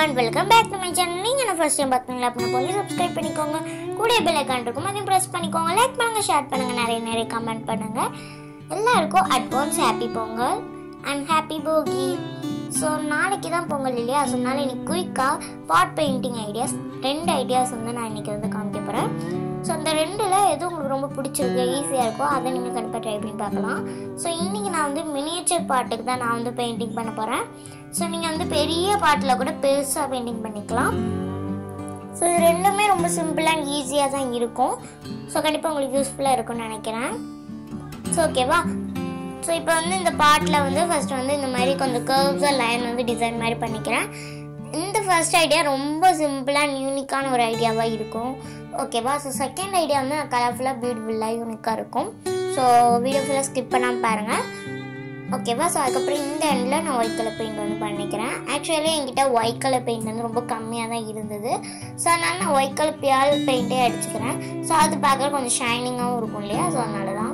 and welcome back to my channel நீங்கள் நான் first time பார்த்தீங்களா அப்படின்னா போய் சப்ஸ்கிரைப் பண்ணிக்கோங்க கூட பெல் ஐக்கான் இருக்கும் அதையும் ப்ரெஸ் பண்ணிக்கோங்க லைக் பண்ணுங்க ஷேர் பண்ணுங்க நிறைய நிறைய கமெண்ட் பண்ணுங்க எல்லாருக்கும் advance happy Pongal and happy போகி ஸோ நாளைக்கு தான் பொங்கல் இல்லையா ஸோ அதனால இன்னைக்கு குயிக்காக பாட் பெயிண்டிங் ஐடியாஸ் ரெண்டு ஐடியாஸ் வந்து நான் இன்னைக்கு வந்து காமிக்க போகிறேன் ஸோ அந்த ரெண்டில் எது உங்களுக்கு ரொம்ப பிடிச்சிருக்கு ஈஸியாக இருக்கோ அதை நீங்கள் கண்டிப்பாக ட்ரை பண்ணி பார்க்கலாம் ஸோ இன்றைக்கி நான் வந்து மினியேச்சர் பாட்டுக்கு தான் நான் வந்து பெயிண்டிங் பண்ண போகிறேன் ஸோ நீங்கள் வந்து பெரிய பாட்டில் கூட பெருசாக பெயிண்டிங் பண்ணிக்கலாம் ஸோ இது ரெண்டுமே ரொம்ப சிம்பிள் அண்ட் ஈஸியாக தான் இருக்கும் ஸோ கண்டிப்பாக உங்களுக்கு யூஸ்ஃபுல்லாக இருக்கும்னு நினைக்கிறேன் ஸோ ஓகேவா ஸோ இப்போ வந்து இந்த பாட்டில் வந்து ஃபர்ஸ்ட் வந்து இந்த மாதிரி கொஞ்சம் கர்வ்ஸாக லைன் வந்து டிசைன் மாதிரி பண்ணிக்கிறேன் இந்த ஃபர்ஸ்ட் ஐடியா ரொம்ப சிம்பிளாக அண்ட் யூனிக்கான ஒரு ஐடியாவாக இருக்கும் ஓகேவா ஸோ செகண்ட் ஐடியா வந்து கலர்ஃபுல்லாக பியூட்டிஃபுல்லாக யூனிக்காக இருக்கும் ஸோ வீடியோ ஃபுல்லாக ஸ்கிப் பண்ணாமல் பாருங்கள் ஓகேவா ஸோ அதுக்கப்புறம் இந்த எண்டில் நான் ஒயிட் கலர் பெயிண்ட் வந்து பண்ணிக்கிறேன் ஆக்சுவலி என்கிட்ட ஒயிட் கலர் பெயிண்ட் வந்து ரொம்ப கம்மியாக தான் இருந்தது ஸோ அதனால நான் ஒயிட் கலர் பியால் பெயிண்டே அடிச்சுக்கிறேன் ஸோ அது பார்க்க கொஞ்சம் ஷைனிங்காகவும் இருக்கும் இல்லையா ஸோ அதனால தான்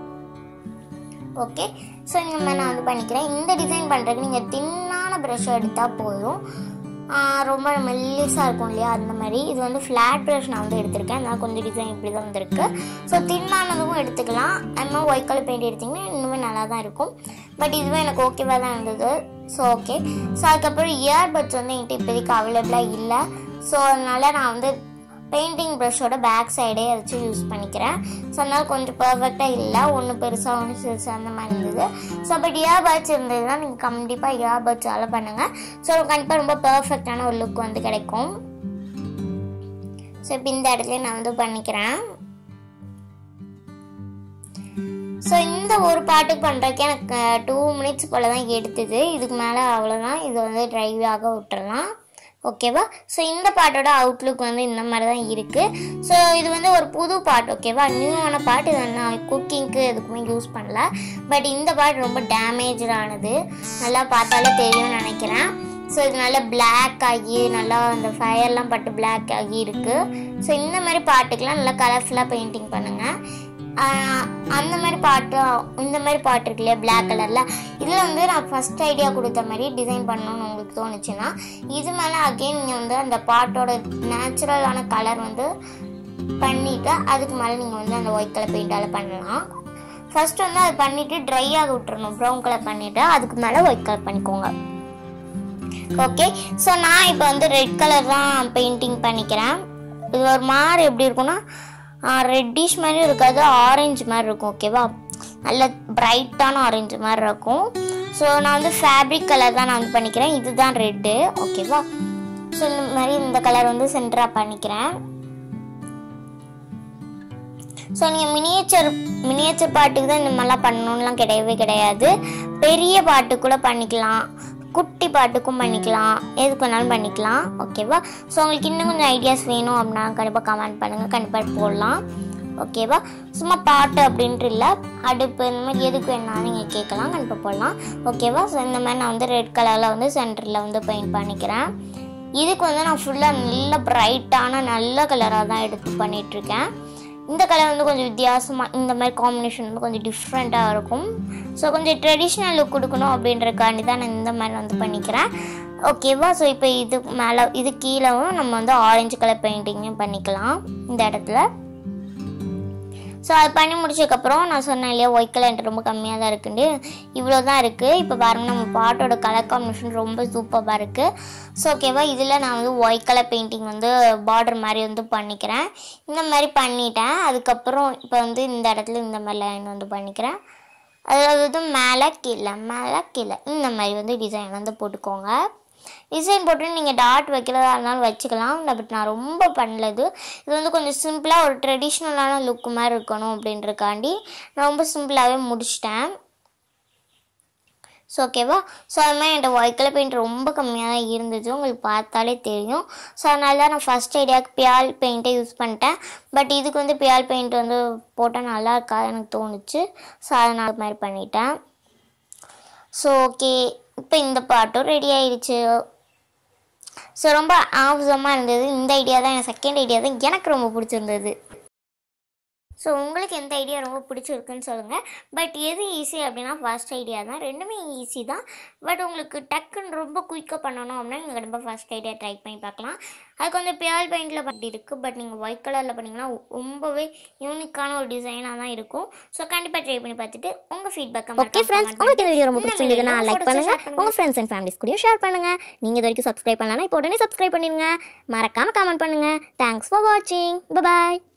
ஓகே ஸோ இந்த மாதிரி நான் வந்து பண்ணிக்கிறேன் இந்த டிசைன் பண்ணுறதுக்கு நீங்கள் தின்னான ப்ரஷ் எடுத்தால் போதும் ஆஹ் ரொம்ப மெல்லிஸாக இருக்கும் இல்லையா அந்த மாதிரி இது வந்து ஃப்ளாட் ப்ரஷ் நான் வந்து எடுத்திருக்கேன் அதனால் கொஞ்சம் டிசைன் இப்படி தான் வந்திருக்கு ஸோ தின்னானதும் எடுத்துக்கலாம் அது மாதிரி ஒயிட் கலர் பெயிண்ட் எடுத்திங்கன்னா இன்னுமே நல்லா தான் இருக்கும் பட் இதுவே எனக்கு ஓகேவாக தான் இருந்தது ஸோ ஓகே ஸோ அதுக்கப்புறம் இயர்பட்ஸ் வந்து என்கிட்ட இப்போதைக்கு அவைலபிளாக இல்லை ஸோ அதனால் நான் வந்து பெயிண்டிங் ப்ரஷோட பேக் சைடே வச்சு யூஸ் பண்ணிக்கிறேன் ஸோ அதனால் கொஞ்சம் பர்ஃபெக்டாக இல்லை ஒன்று பெருசாக ஒன்று சிறுசாக அந்த மாதிரி இருந்தது ஸோ பட் இயர்பட்ஸ் இருந்ததுன்னா நீங்கள் கண்டிப்பாக இயர்பட்ஸால் பண்ணுங்கள் ஸோ கண்டிப்பாக ரொம்ப பர்ஃபெக்டான ஒரு லுக் வந்து கிடைக்கும் ஸோ இப்போ இந்த இடத்துல நான் வந்து பண்ணிக்கிறேன் ஸோ இந்த ஒரு பாட்டுக்கு பண்ணுறதுக்கு எனக்கு டூ மினிட்ஸ் போல் தான் எடுத்தது இதுக்கு மேலே அவ்வளோதான் இது வந்து ட்ரைவாக விட்டுறலாம் ஓகேவா ஸோ இந்த பாட்டோட அவுட்லுக் வந்து இந்த மாதிரி தான் இருக்குது ஸோ இது வந்து ஒரு புது பாட்டு ஓகேவா நியூவான பாட்டு இதை நான் குக்கிங்க்கு எதுக்குமே யூஸ் பண்ணல பட் இந்த பாட்டு ரொம்ப டேமேஜானது நல்லா பார்த்தாலே தெரியும்னு நினைக்கிறேன் ஸோ இது நல்லா பிளாக் ஆகி நல்லா அந்த ஃபயர்லாம் பட்டு பிளாக் ஆகி இருக்குது ஸோ இந்த மாதிரி பாட்டுக்கெலாம் நல்லா கலர்ஃபுல்லாக பெயிண்டிங் பண்ணுங்கள் ஆஹ் அந்த மாதிரி பாட்டு இந்த மாதிரி பாட்டு இருக்கு இல்லையா பிளாக் கலரில் இதில் வந்து நான் ஃபஸ்ட் ஐடியா கொடுத்த மாதிரி டிசைன் பண்ணணும்னு உங்களுக்கு தோணுச்சுன்னா இது மேலே அகெயின் நீங்கள் வந்து அந்த பாட்டோட நேச்சுரலான கலர் வந்து பண்ணிவிட்டு அதுக்கு மேலே நீங்கள் வந்து அந்த ஒயிட் கலர் பெயிண்டால் பண்ணலாம் ஃபர்ஸ்ட் வந்து அது பண்ணிவிட்டு ட்ரை ஆக விட்டுறணும் ப்ரௌன் கலர் பண்ணிவிட்டு அதுக்கு மேலே ஒயிட் கலர் பண்ணிக்கோங்க ஓகே ஸோ நான் இப்போ வந்து ரெட் கலர் தான் பெயிண்டிங் பண்ணிக்கிறேன் இது ஒரு மாதிரி எப்படி இருக்கும்னா ரெட்டிஷ் மாதிரி இருக்காது ஆரஞ்சு மாதிரி இருக்கும் ஓகேவா நல்ல பிரைட்டான ஆரஞ்சு மாதிரி இருக்கும் ஸோ நான் வந்து ஃபேப்ரிக் கலர் தான் நான் வந்து பண்ணிக்கிறேன் இதுதான் ரெட்டு ஓகேவா ஸோ இந்த மாதிரி இந்த கலர் வந்து சென்டராக பண்ணிக்கிறேன் ஸோ நீங்கள் மினியேச்சர் மினியேச்சர் பாட்டுக்கு தான் இந்த மாதிரிலாம் பண்ணணும்லாம் கிடையவே கிடையாது பெரிய பாட்டு கூட பண்ணிக்கலாம் குட்டி பாட்டுக்கும் பண்ணிக்கலாம் எதுக்கு வேணாலும் பண்ணிக்கலாம் ஓகேவா ஸோ உங்களுக்கு இன்னும் கொஞ்சம் ஐடியாஸ் வேணும் அப்படின்னா கண்டிப்பாக கமெண்ட் பண்ணுங்கள் கண்டிப்பாக போடலாம் ஓகேவா சும்மா பாட்டு அப்படின்ட்டு இல்லை அடுப்பு இந்த மாதிரி எதுக்கு வேணாலும் நீங்கள் கேட்கலாம் கண்டிப்பாக போடலாம் ஓகேவா ஸோ இந்த மாதிரி நான் வந்து ரெட் கலரில் வந்து சென்டரில் வந்து பெயிண்ட் பண்ணிக்கிறேன் இதுக்கு வந்து நான் ஃபுல்லாக நல்ல பிரைட்டான நல்ல கலராக தான் எடுத்து பண்ணிகிட்ருக்கேன் இந்த கலர் வந்து கொஞ்சம் வித்தியாசமாக இந்த மாதிரி காம்பினேஷன் வந்து கொஞ்சம் டிஃப்ரெண்ட்டாக இருக்கும் ஸோ கொஞ்சம் ட்ரெடிஷ்னல் லுக் கொடுக்கணும் அப்படின்றக்காண்டி தான் நான் இந்த மாதிரி வந்து பண்ணிக்கிறேன் ஓகேவா ஸோ இப்போ இது மேலே இது கீழவும் நம்ம வந்து ஆரஞ்சு கலர் பெயிண்டிங்கும் பண்ணிக்கலாம் இந்த இடத்துல ஸோ அது பண்ணி முடிச்சதுக்கப்புறம் நான் சொன்னேன் இல்லையா ஒயிட் கலர் என்கிட்ட ரொம்ப கம்மியாக தான் இருக்குண்டு இவ்வளோ தான் இருக்குது இப்போ பாருங்கள் நம்ம பாட்டோட கலர் காம்பினேஷன் ரொம்ப சூப்பராக இருக்குது ஸோ ஓகேவா இதில் நான் வந்து ஒயிட் கலர் பெயிண்டிங் வந்து பார்டர் மாதிரி வந்து பண்ணிக்கிறேன் இந்த மாதிரி பண்ணிட்டேன் அதுக்கப்புறம் இப்போ வந்து இந்த இடத்துல இந்த மாதிரி லைன் வந்து பண்ணிக்கிறேன் அதாவது மேலே கீழே மேலே கீழே இந்த மாதிரி வந்து டிசைன் வந்து போட்டுக்கோங்க டிசைன் போட்டு நீங்கள் டாட் வைக்கிறதா இருந்தாலும் வச்சுக்கலாம் பட் நான் ரொம்ப பண்ணலது இது வந்து கொஞ்சம் சிம்பிளாக ஒரு ட்ரெடிஷ்னலான லுக் மாதிரி இருக்கணும் அப்படின்றக்காண்டி நான் ரொம்ப சிம்பிளாகவே முடிச்சிட்டேன் ஸோ ஓகேவா ஸோ அது மாதிரி என்கிட்ட ஒயிட் கலர் பெயிண்ட் ரொம்ப கம்மியாக தான் இருந்துச்சு உங்களுக்கு பார்த்தாலே தெரியும் ஸோ அதனால தான் நான் ஃபஸ்ட் ஐடியாவுக்கு பியால் பெயிண்ட்டை யூஸ் பண்ணிட்டேன் பட் இதுக்கு வந்து பியால் பெயிண்ட் வந்து போட்டால் நல்லா இருக்காது எனக்கு தோணுச்சு ஸோ அதனால் மாதிரி பண்ணிட்டேன் ஸோ ஓகே இப்போ இந்த பாட்டும் ரெடி ஆயிடுச்சு ஸோ ரொம்ப ஆவசமாக இருந்தது இந்த ஐடியா தான் எனக்கு செகண்ட் ஐடியா தான் எனக்கு ரொம்ப பிடிச்சிருந்தது ஸோ உங்களுக்கு எந்த ஐடியா ரொம்ப பிடிச்சிருக்குன்னு சொல்லுங்கள் பட் எது ஈஸி அப்படின்னா ஃபர்ஸ்ட் ஐடியா தான் ரெண்டுமே ஈஸி தான் பட் உங்களுக்கு டக்குன்னு ரொம்ப குயிக்காக பண்ணணும் அப்படின்னா நீங்கள் கண்டிப்பாக ஃபர்ஸ்ட் ஐடியா ட்ரை பண்ணி பார்க்கலாம் அதுக்கு வந்து பியால் பெயிண்டில் பண்ணி இருக்குது பட் நீங்கள் ஒயிட் கலரில் பண்ணிங்கன்னா ரொம்பவே யூனிக்கான ஒரு டிசைனாக தான் இருக்கும் ஸோ கண்டிப்பாக ட்ரை பண்ணி பார்த்துட்டு உங்கள் ஃபீட்பேக்கை ஓகே ஃப்ரெண்ட்ஸ் உங்களுக்கு இந்த வீடியோ ரொம்ப பிடிச்சிருந்ததுன்னா லைக் பண்ணுங்க உங்க ஃப்ரெண்ட்ஸ் அண்ட் ஃபேமிலிஸ் கூடயும் ஷேர் பண்ணுங்க நீங்க இது வரைக்கும் சப்ஸ்கிரைப் பண்ணலன்னா இப்போ உடனே சப்ஸ்கிரைப் பண்ணிருங்க மறக்காம கமெண்ட் பண்ணுங்க தேங்க்ஸ் ஃபார் வாட்சிங் பாய்